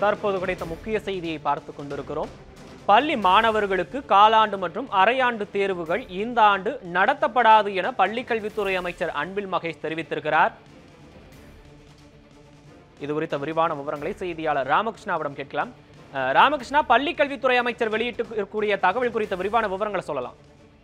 தற்போது கிடைத்த முக்கிய செய்தியை பார்த்து கொண்டிருக்கிறோம் பள்ளி மாணவர்களுக்கு காலாண்டு மற்றும் அரையாண்டு தேர்வுகள் இந்த ஆண்டு நடத்தப்படாது என பள்ளிக்கல்வித்துறை அமைச்சர் அன்பில் மகேஷ் தெரிவித்திருக்கிறார் இது குறித்த விரிவான விவரங்களை செய்தியாளர் ராமகிருஷ்ணாவிடம் கேட்கலாம் அஹ், ராமகிருஷ்ணா பள்ளிக்கல்வித்துறை அமைச்சர் வெளியிட்டு இருக்கக்கூடிய தகவல் குறித்த விரிவான விவரங்களை சொல்லலாம்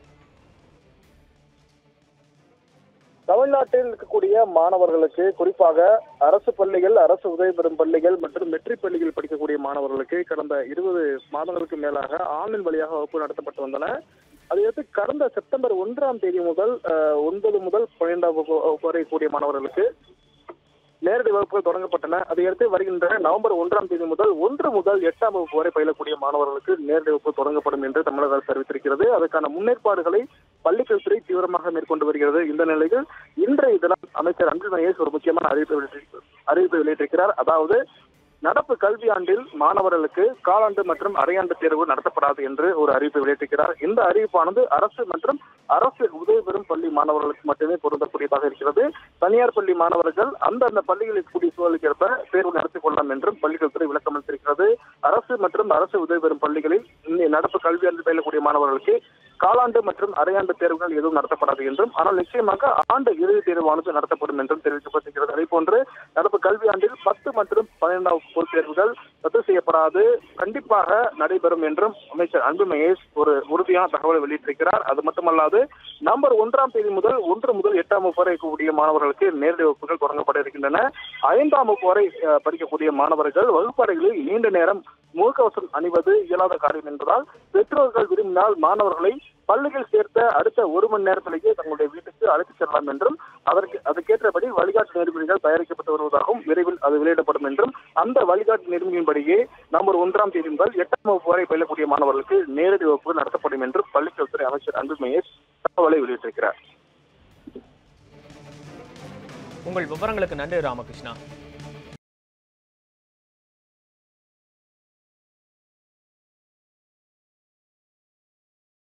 தமிழ்நாட்டில் இருக்கக்கூடிய மாணவர்களுக்கு குறிப்பாக அரசு பள்ளிகள் அரசு உதவி பெறும் பள்ளிகள் மற்றும் மெட்ரிக் பள்ளிகள் படிக்கக்கூடிய மாணவர்களுக்கு கடந்த இருபது மாதங்களுக்கு மேலாக ஆன்லைன் வழியாக வகுப்பு நடத்தப்பட்டு வந்தன அதையடுத்து கடந்த செப்டம்பர் ஒன்றாம் தேதி முதல் அஹ், ஒன்பது முதல் பன்னிரெண்டாம் வகுப்பு வகுப்பு வரை கூடிய மாணவர்களுக்கு நேரடி வகுப்புகள் தொடங்கப்பட்டன அதையடுத்து வருகின்ற நவம்பர் ஒன்றாம் தேதி முதல் ஒன்று முதல் எட்டாம் வகுப்பு வரை பயிலக்கூடிய மாணவர்களுக்கு நேரடி வகுப்பு தொடங்கப்படும் என்று தமிழக அரசு அறிவித்திருக்கிறது அதற்கான முன்னேற்பாடுகளை பள்ளிக்கல்வித்துறை தீவிரமாக மேற்கொண்டு வருகிறது இந்த நிலையில் இன்றைய தினம் அமைச்சர் அன்பில் மகேஷ் ஒரு முக்கியமான அறிவிப்பை வெளியிட்டிருக்கிறார் அறிவிப்பை வெளியிட்டிருக்கிறார் அதாவது நடப்பு கல்வியாண்டில் மாணவர்களுக்கு காலாண்டு மற்றும் அரையாண்டு தேர்வு நடத்தப்படாது என்று ஒரு அறிவிப்பை வெளியிட்டிருக்கிறார் இந்த அறிவிப்பானது அரசு மற்றும் அரசு உதவி பெறும் பள்ளி மாணவர்களுக்கு மட்டுமே பொருந்தக்கூடியதாக இருக்கிறது தனியார் பள்ளி மாணவர்கள் அந்தந்த பள்ளிகளில் இருக்கக்கூடிய சூழலுக்கு ஏற்ப தேர்வு நடத்திக் கொள்ளலாம் என்றும் பள்ளிக்கல்வித்துறை விளக்கம் அளித்திருக்கிறது அரசு மற்றும் அரசு உதவி பெறும் பள்ளிகளில் இந்த நடப்பு கல்வியாண்டில் பயிலக்கூடிய மாணவர்களுக்கு காலாண்டு மற்றும் அரையாண்டு தேர்வுகள் எதுவும் நடத்தப்படாது என்றும் ஆனால் நிச்சயமாக ஆண்டு இறுதி தேர்வானது நடத்தப்படும் என்றும் தெரிவிக்கப்பட்டிருக்கிறது அதே போன்று நடப்பு கல்வியாண்டில் பத்து மற்றும் பன்னிரெண்டாம் பொதுத் தேர்வுகள் ரத்து செய்யப்படாது கண்டிப்பாக நடைபெறும் என்றும் அமைச்சர் அன்பு மகேஷ் ஒரு உறுதியான தகவலை வெளியிட்டிருக்கிறார் அது மட்டுமல்லாது நவம்பர் ஒன்றாம் தேதி முதல் ஒன்று முதல் எட்டாம் வகுப்பு வரை இருக்கக்கூடிய மாணவர்களுக்கு நேரடி வகுப்புகள் தொடங்கப்பட இருக்கின்றன ஐந்தாம் வகுப்பு வரை அஹ், படிக்கக்கூடிய மாணவர்கள் வகுப்பறைகளில் நீண்ட நேரம் முகக்கவசம் அணிவது இயலாத காரியம் என்பதால் பெற்றோர்கள் விரும்பினால் மாணவர்களை பள்ளியில் சேர்த்த அடுத்த ஒரு மணி நேரத்திலேயே தங்களுடைய வீட்டுக்கு அழைத்துச் செல்லலாம் என்றும் அதற்கு அதுக்கேற்றபடி வழிகாட்டு நெறிமுறைகள் தயாரிக்கப்பட்டு வருவதாகவும் விரைவில் அது வெளியிடப்படும் என்றும் அந்த வழிகாட்டு நெறிமுறையின்படியே நவம்பர் ஒன்றாம் தேதி முதல் எட்டாம் வகுப்பு வரை பயிலக்கூடிய மாணவர்களுக்கு நேரடி வகுப்பு நடத்தப்படும் என்று பள்ளிக்கல்வித்துறை அமைச்சர் அன்பு மகேஷ் தகவலை வெளியிட்டிருக்கிறார் உங்கள் விவரங்களுக்கு நன்றி ராமகிருஷ்ணா